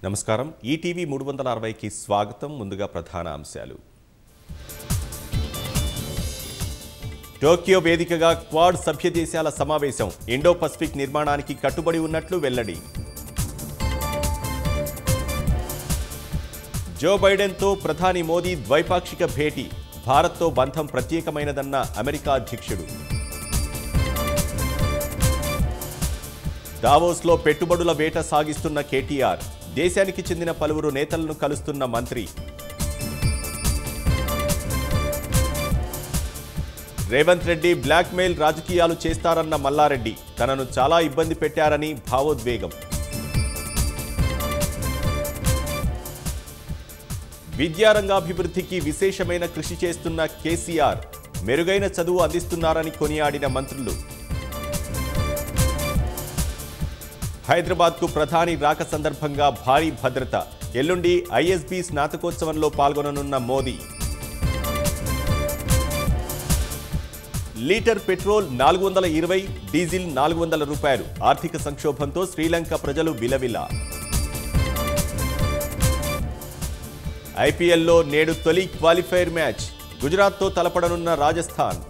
నమస్కారం ఈటీవీ మూడు వందల అరవైకి స్వాగతం ముందుగా ప్రధాన అంశాలు టోక్యో వేదికగా క్వాడ్ సభ్య దేశాల సమావేశం ఇండో పసిఫిక్ నిర్మాణానికి కట్టుబడి ఉన్నట్లు వెల్లడి జో బైడెన్తో ప్రధాని మోదీ ద్వైపాక్షిక భేటీ భారత్తో బంధం ప్రత్యేకమైనదన్న అమెరికా అధ్యక్షుడు దావోస్లో పెట్టుబడుల వేట సాగిస్తున్న కేటీఆర్ దేశానికి చెందిన పలువురు నేతలను కలుస్తున్న మంత్రి రేవంత్ రెడ్డి బ్లాక్మెయిల్ రాజకీయాలు చేస్తారన్న మల్లారెడ్డి తనను చాలా ఇబ్బంది పెట్టారని భావోద్వేగం విద్యారంగాభివృద్ధికి విశేషమైన కృషి చేస్తున్న కేసీఆర్ మెరుగైన చదువు అందిస్తున్నారని కొనియాడిన మంత్రులు హైదరాబాద్కు ప్రధాని రాక సందర్భంగా భారీ భద్రత ఎల్లుండి ఐఎస్బీ స్నాతకోత్సవంలో పాల్గొననున్న మోదీ లీటర్ పెట్రోల్ నాలుగు వందల ఇరవై డీజిల్ నాలుగు వందల రూపాయలు ఆర్థిక సంక్షోభంతో శ్రీలంక ప్రజలు విలవిల ఐపీఎల్లో నేడు తొలి క్వాలిఫైర్ మ్యాచ్ గుజరాత్తో తలపడనున్న రాజస్థాన్